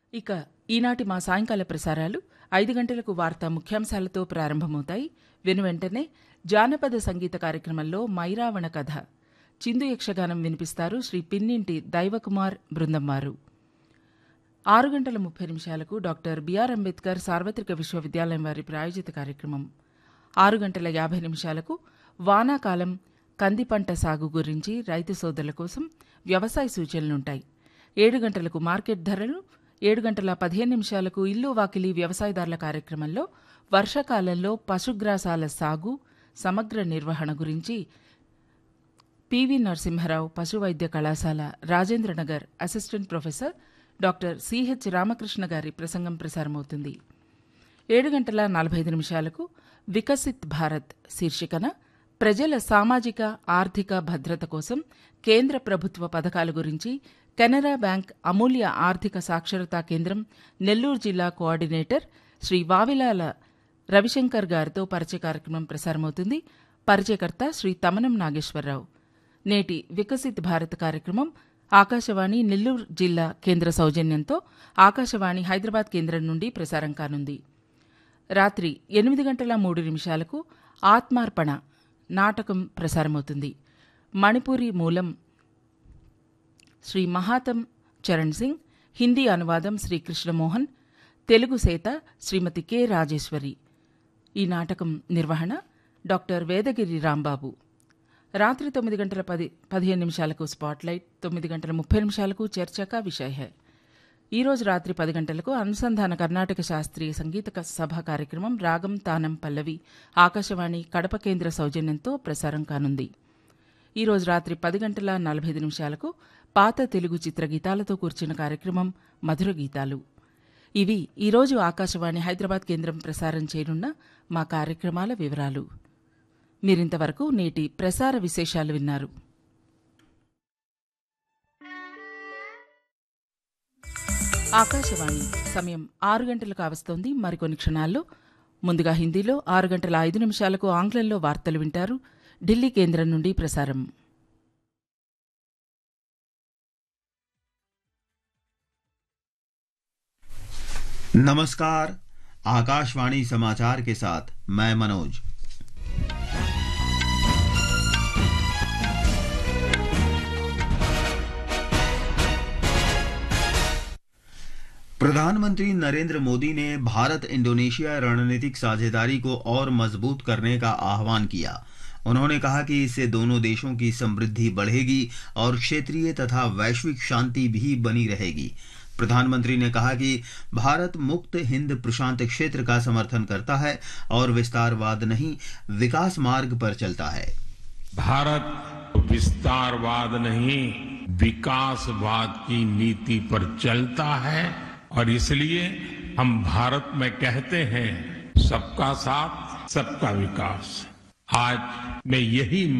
ఇక ఈనాటి మా సాయంకాల ప్రసారాలు ఐదు గంటలకు వార్తా ముఖ్యాంశాలతో ప్రారంభమవుతాయి వెను వెంటనే జానపద సంగీత కార్యక్రమంలో మైరావణ కథ చిందు యక్షగానం వినిపిస్తారు శ్రీ పిన్నింటి దైవకుమార్ బృందం వారు ఆరు గంటల ముప్పై నిమిషాలకు డాక్టర్ బిఆర్ అంబేద్కర్ సార్వత్రిక విశ్వవిద్యాలయం వారి ప్రాయోజిత కార్యక్రమం ఆరు గంటల యాభై నిమిషాలకు వానాకాలం కంది పంట సాగు గురించి రైతు సోదరుల కోసం వ్యవసాయ సూచనలుంటాయి ఏడు గంటలకు మార్కెట్ ధరలు ఏడు గంటల పదిహేను నిమిషాలకు ఇల్లు వాకిలి వ్యవసాయదారుల కార్యక్రమంలో వర్షాకాలంలో పశుగ్రాసాల సాగు సమగ్ర నిర్వహణ గురించి పివి నరసింహారావు పశు వైద్య కళాశాల Rajendranagar assistant professor doctor C H Ramakrishna గారి ప్రసంగం ప్రసారమవుతుంది ఏడు గంటల నలభై ఐదు నిమిషాలకు వికసిత్ భారత్ శీర్షికన ప్రజల సామాజిక ఆర్థిక భద్రత కోసం కేంద్ర ప్రభుత్వ పథకాల గురించి కెనరా బ్యాంక్ అమూల్య ఆర్థిక సాక్షరతా కేంద్రం నెల్లూరు జిల్లా కోఆర్డినేటర్ శ్రీ వావిలాల రవిశంకర్ గారితో పరిచయ కార్యక్రమం ప్రసారమవుతుంది పరిచయకర్త శ్రీ తమనం నాగేశ్వరరావు నేటి వికసిత్ భారత్ కార్యక్రమం ఆకాశవాణి నెల్లూరు జిల్లా కేంద్ర సౌజన్యంతో ఆకాశవాణి హైదరాబాద్ కేంద్రం నుండి ప్రసారం కానుంది రాత్రి ఎనిమిది గంటల మూడు నిమిషాలకు ఆత్మార్పణ నాటకం ప్రసారమవుతుంది మణిపూరి మూలం శ్రీ మహాతం చరణ్ సింగ్ హిందీ అనువాదం శ్రీ కృష్ణమోహన్ తెలుగు సేత శ్రీమతి కె రాజేశ్వరి ఈ నాటకం నిర్వహణ డాక్టర్ వేదగిరి రాంబాబు రాత్రి తొమ్మిది గంటల పది పదిహేను నిమిషాలకు స్పాట్లైట్ తొమ్మిది గంటల ముప్పై నిమిషాలకు చర్చక విషయ హై ఈ రోజు రాత్రి పది గంటలకు అనుసంధాన కర్ణాటక శాస్త్రీయ సంగీత సభ కార్యక్రమం రాగం తానం పల్లవి ఆకాశవాణి కడప కేంద్ర సౌజన్యంతో ప్రసారం కానుంది ఈ రోజు రాత్రి పది గంటల నలభై ఐదు నిమిషాలకు పాత తెలుగు చిత్ర గీతాలతో కూర్చిన కార్యక్రమం మధుర గీతాలు ఇవి ఈరోజు ఆకాశవాణి హైదరాబాద్ కేంద్రం ప్రసారం చేయనున్న మా కార్యక్రమాల వివరాలు మీరింతవరకు నేటి ప్రసార విశేషాలు విన్నారు ఆకాశవాణి సమయం ఆరు గంటలకు కావస్తోంది మరికొన్ని క్షణాల్లో ముందుగా హిందీలో ఆరు గంటల ఐదు నిమిషాలకు ఆంగ్లంలో వార్తలు వింటారు ఢిల్లీ కేంద్రం నుండి ప్రసారం नमस्कार आकाशवाणी समाचार के साथ मैं मनोज प्रधानमंत्री नरेंद्र मोदी ने भारत इंडोनेशिया रणनीतिक साझेदारी को और मजबूत करने का आह्वान किया उन्होंने कहा कि इससे दोनों देशों की समृद्धि बढ़ेगी और क्षेत्रीय तथा वैश्विक शांति भी बनी रहेगी प्रधानमंत्री ने कहा कि भारत मुक्त हिंद प्रशांत क्षेत्र का समर्थन करता है और विस्तारवाद नहीं विकास मार्ग पर चलता है भारत विस्तारवाद नहीं विकासवाद की नीति पर चलता है और इसलिए हम भारत में कहते हैं सबका साथ सबका विकास आज मैं यही